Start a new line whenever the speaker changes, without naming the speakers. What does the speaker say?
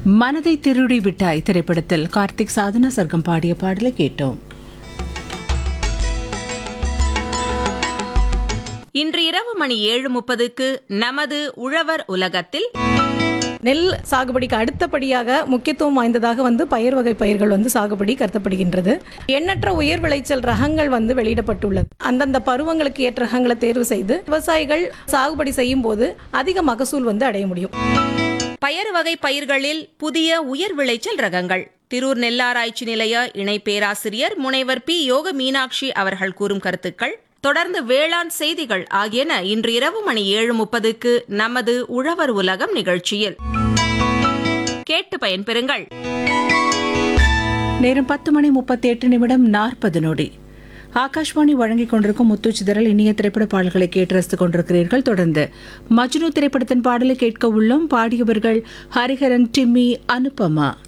மனதை திருடி விட்டாய் திரைப்படத்தில் கார்த்திக் சாதனா சர்க்கம் பாடிய பாடலை கேட்டோம்
இன்று இரவு மணி ஏழு முப்பதுக்கு நமது உழவர் உலகத்தில்
நெல் சாகுபடிக்கு அடுத்தபடியாக முக்கியத்துவம் வாய்ந்ததாக வந்து பயிர் வகை பயிர்கள் வந்து சாகுபடி கருதப்படுகின்றது எண்ணற்ற உயர் விளைச்சல் ரகங்கள் வந்து வெளியிடப்பட்டுள்ளது அந்தந்த பருவங்களுக்கு ஏற்ற ரகங்களை தேர்வு செய்து விவசாயிகள் சாகுபடி செய்யும் போது அதிக மகசூல் வந்து அடைய முடியும்
பயறு வகை பயிர்களில் புதிய உயர் விளைச்சல் ரகங்கள் திரூர் நெல்லாராய்ச்சி நிலைய இணை பேராசிரியர் முனைவர் பி யோக மீனாட்சி அவர்கள் கூறும் கருத்துக்கள் தொடர்ந்து வேளாண் செய்திகள் ஆகியன இன்று இரவு மணி ஏழு முப்பதுக்கு நமது உழவர் உலகம் நிகழ்ச்சியில் கேட்டு பயன்பெறுங்கள்
நேரம் பத்து மணி முப்பத்தி எட்டு நிமிடம் நாற்பது நொடி ஆகாஷ்வாணி வழங்கிக் கொண்டிருக்கும் முத்துச்சிதறல் இனிய திரைப்பட பாடல்களை கேட்டு ரசித்துக் கொண்டிருக்கிறீர்கள் தொடர்ந்து மஜ்னு திரைப்படத்தின் பாடலை கேட்க உள்ளோம் பாடியவர்கள் ஹரிஹரன் டிம்மி அனுபமா